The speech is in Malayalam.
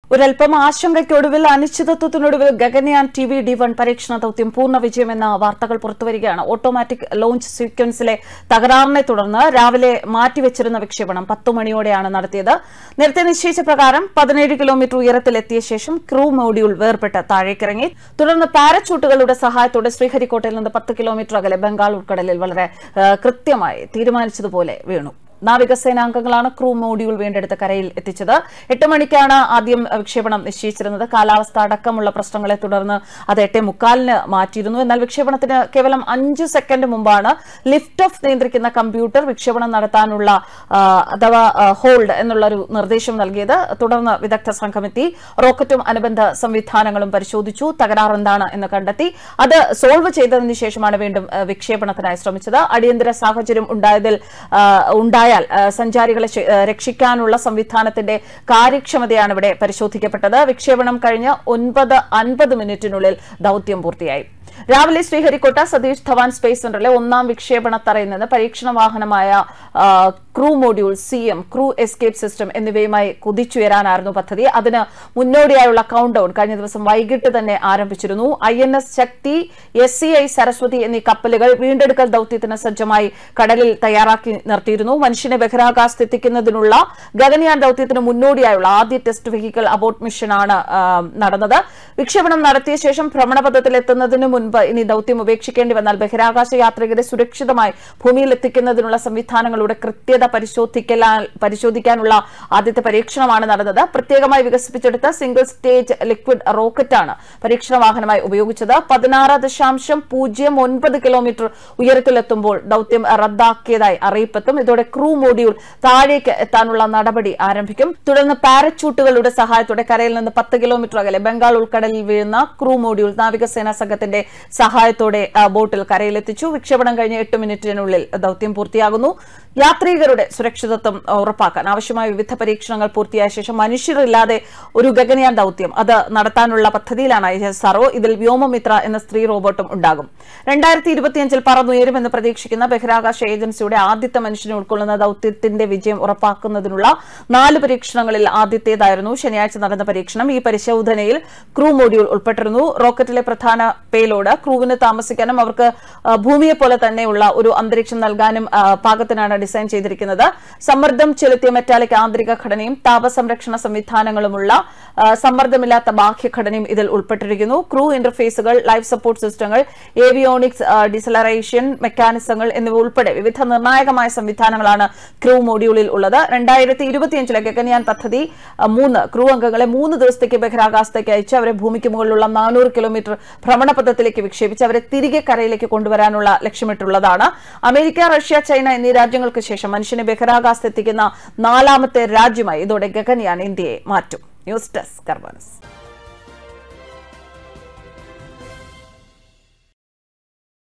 ഒരൽപ്പം ആശങ്കയ്ക്കൊടുവിൽ അനിശ്ചിതത്വത്തിനൊടുവിൽ Gaganyaan T V D one പരീക്ഷണ ദൌത്യം പൂർണ്ണ വിജയമെന്ന വാർത്തകൾ പുറത്തുവരികയാണ് ഓട്ടോമാറ്റിക് ലോഞ്ച് സീക്വൻസിലെ തകരാറിനെ തുടർന്ന് രാവിലെ മാറ്റിവെച്ചിരുന്ന വിക്ഷേപണം പത്തു മണിയോടെയാണ് നടത്തിയത് നേരത്തെ നിശ്ചയിച്ച പ്രകാരം പതിനേഴ് കിലോമീറ്റർ ഉയരത്തിലെത്തിയ ശേഷം ക്രൂ മോഡ്യൂൾ വേർപെട്ട് താഴേക്കിറങ്ങി തുടർന്ന് പാരച്ചൂട്ടുകളുടെ സഹായത്തോടെ ശ്രീഹരിക്കോട്ടയിൽ നിന്ന് പത്ത് കിലോമീറ്റർ അകലെ ബംഗാൾ ഉൾക്കടലിൽ വളരെ ആ, കൃത്യമായി തീരുമാനിച്ചതുപോലെ വീണു നാവികസേനാംഗങ്ങളാണ് ക്രൂ മോഡ്യൂൾ വീണ്ടെടുത്ത് കരയിൽ എത്തിച്ചത് എട്ട് മണിക്കാണ് ആദ്യം വിക്ഷേപണം നിശ്ചയിച്ചിരുന്നത് കാലാവസ്ഥ അടക്കമുള്ള പ്രശ്നങ്ങളെ തുടർന്ന് അത് എട്ടേ മുക്കാലിന് മാറ്റിയിരുന്നു എന്നാൽ വിക്ഷേപണത്തിന് കേവലം അഞ്ച് സെക്കൻഡ് മുമ്പാണ് ലിഫ്റ്റ് ഓഫ് നിയന്ത്രിക്കുന്ന കമ്പ്യൂട്ടർ വിക്ഷേപണം നടത്താനുള്ള ആ, അഥവാ ഹോൾഡ് എന്നുള്ളൊരു നിർദ്ദേശം നൽകിയത് തുടർന്ന് വിദഗ്ധ സംഘമെത്തി റോക്കറ്റും അനുബന്ധ സംവിധാനങ്ങളും പരിശോധിച്ചു തകരാർ എന്താണ് എന്ന് കണ്ടെത്തി അത് സോൾവ് ചെയ്തതിനു ശേഷമാണ് വീണ്ടും ആ, വിക്ഷേപണത്തിനായി ശ്രമിച്ചത് അടിയന്തര സാഹചര്യം ഉണ്ടായതിൽ ആ, ഉണ്ടായാൽ ആ, സഞ്ചാരികളെ ശ- ആ, രക്ഷിക്കാനുള്ള സംവിധാനത്തിന്റെ കാര്യക്ഷമതയാണ് ഇവിടെ പരിശോധിക്കപ്പെട്ടത് വിക്ഷേപണം കഴിഞ്ഞ് ഒൻപത് അൻപത് മിനിറ്റിനുള്ളിൽ ദൌത്യം പൂർത്തിയായി രാവിലെ ശ്രീഹരിക്കോട്ട സതീഷ് ധവാൻ സ്പേസ് സെന്ററിലെ ഒന്നാം വിക്ഷേപണ തറയിൽ നിന്ന് പരീക്ഷണ വാഹനമായ ആ, crew module C M crew escape system എന്നിവയുമായി കുതിച്ചുയരാനായിരുന്നു പദ്ധതി അതിന് മുന്നോടിയായുള്ള കൗണ്ട് ഡൌൺ കഴിഞ്ഞ ദിവസം വൈകിട്ട് തന്നെ ആരംഭിച്ചിരുന്നു I N S Shakti S C I Saraswati എന്നീ കപ്പലുകൾ വീണ്ടെടുക്കൽ ദൌത്യത്തിന് സജ്ജമായി കടലിൽ തയ്യാറാക്കി നിർത്തിയിരുന്നു മനുഷ്യനെ ബഹിരാകാശത്ത് എത്തിക്കുന്നതിനുള്ള ഗഗൻയാൻ ദൌത്യത്തിന് മുന്നോടിയായുള്ള ആദ്യ ടെസ്റ്റ് വെഹിക്കിൾ അബോട്ട് മിഷനാണ് ആ, നടന്നത് വിക്ഷേപണം നടത്തിയ ശേഷം ഭ്രമണപഥത്തിൽ എത്തുന്നതിന് മുൻപ് ഇനി ദൌത്യം ഉപേക്ഷിക്കേണ്ടി വന്നാൽ ബഹിരാകാശ യാത്രികരെ സുരക്ഷിതമായി ഭൂമിയിൽ എത്തിക്കുന്നതിനുള്ള സംവിധാനങ്ങളുടെ കൃത്യത പരിശോധിക്കലാ- പരിശോധിക്കാനുള്ള ആദ്യത്തെ പരീക്ഷണമാണ് നടന്നത് പ്രത്യേകമായി വികസിപ്പിച്ചെടുത്ത സിംഗിൾ സ്റ്റേജ് ലിക്വിഡ് റോക്കറ്റാണ് പരീക്ഷണ വാഹനമായി ഉപയോഗിച്ചത് പതിനാറ് ദശാംശം പൂജ്യം ഒൻപത് കിലോമീറ്റർ ഉയരത്തിലെത്തുമ്പോൾ ദൌത്യം റദ്ദാക്കിയതായി അറിയിപ്പെത്തും ഇതോടെ ക്രൂ മോഡ്യൂൾ താഴേക്ക് എത്താനുള്ള നടപടി ആരംഭിക്കും തുടർന്ന് പാരച്ചൂട്ടുകളുടെ സഹായത്തോടെ കരയിൽ നിന്ന് പത്ത് കിലോമീറ്റർ അകലെ ബംഗാൾ ഉൾക്കടലിൽ വീഴുന്ന ക്രൂ മോഡ്യൂൾ നാവികസേനാ സംഘത്തിന്റെ സഹായത്തോടെ ആ, ബോട്ടിൽ കരയിലെത്തിച്ചു വിക്ഷേപണം കഴിഞ്ഞ് എട്ട് മിനിറ്റിനുള്ളിൽ ദൌത്യം പൂർത്തിയാകുന്നു യാത്രികരുടെ സുരക്ഷിതത്വം ഉറപ്പാക്കാൻ ആവശ്യമായ വിവിധ പരീക്ഷണങ്ങൾ പൂർത്തിയായ ശേഷം മനുഷ്യരില്ലാതെ ഒരു ഗഗനയാൻ ദൌത്യം അത് നടത്താനുള്ള പദ്ധതിയിലാണ് ഐ എസ് ആർഒ ഇതിൽ വ്യോമമിത്ര എന്ന സ്ത്രീ റോബോട്ടും ഉണ്ടാകും രണ്ടായിരത്തി ഇരുപത്തിയഞ്ചിൽ പറന്നുയരുമെന്ന് പ്രതീക്ഷിക്കുന്ന ബഹിരാകാശ ഏജൻസിയുടെ ആദ്യത്തെ മനുഷ്യനെ ഉൾക്കൊള്ളുന്ന ദൌത്യത്തിന്റെ വിജയം ഉറപ്പാക്കുന്നതിനുള്ള നാല് പരീക്ഷണങ്ങളിൽ ആദ്യത്തേതായിരുന്നു ശനിയാഴ്ച നടന്ന പരീക്ഷണം ഈ പരിശോധനയിൽ ക്രൂ മോഡ്യൂൾ ഉൾപ്പെട്ടിരുന്നു റോക്കറ്റിലെ പ്രധാന പേലോഡ് ക്രൂവിന് താമസിക്കാനും അവർക്ക് ആ, ഭൂമിയെ പോലെ തന്നെയുള്ള ഒരു അന്തരീക്ഷം നൽകാനും ആ, പാകത്തിനാണ് ഡിസൈൻ ചെയ്തിരിക്കുന്നത് സമ്മർദ്ദം ചെലുത്തിയ മെറ്റാലിക് ആന്തരിക ഘടനയും താപസംരക്ഷണ സംവിധാനങ്ങളുമുള്ള ആ, സമ്മർദ്ദമില്ലാത്ത ബാഹ്യഘടനയും ഇതിൽ ഉൾപ്പെട്ടിരിക്കുന്നു ക്രൂ ഇന്റർഫേസുകൾ ലൈഫ് സപ്പോർട്ട് സിസ്റ്റങ്ങൾ ഏവിയോണിക്സ് ഡിസലറേഷൻ മെക്കാനിസങ്ങൾ എന്നിവ ഉൾപ്പെടെ വിവിധ നിർണായകമായ സംവിധാനങ്ങളാണ് ക്രൂ മോഡ്യൂളിൽ ഉള്ളത് രണ്ടായിരത്തി ഇരുപത്തിയഞ്ചിലെ ഗഗൻയാൻ പദ്ധതി ആ, മൂന്ന് ക്രൂ അംഗങ്ങളെ മൂന്ന് ദിവസത്തേക്ക് ബഹിരാകാശത്തേക്ക് അയച്ച് അവരെ ഭൂമിക്ക് മുകളിലുള്ള നാനൂറ് കിലോമീറ്റർ ഭ്രമണപഥത്തിലേക്ക് വിക്ഷേപിച്ച് അവരെ തിരികെ കരയിലേക്ക് കൊണ്ടുവരാനുള്ള ലക്ഷ്യമിട്ടുള്ളതാണ് അമേരിക്ക റഷ്യ ചൈന എന്നീ രാജ്യങ്ങൾക്ക് ശേഷം മനുഷ്യനെ ബഹിരാകാശത്ത് എത്തിക്കുന്ന നാലാമത്തെ രാജ്യമായി ഇതോടെ ഗഗൻയാൻ ഇന്ത്യയെ മാറ്റും ന്യൂസ് ഡെസ്ക് കർബാനസ്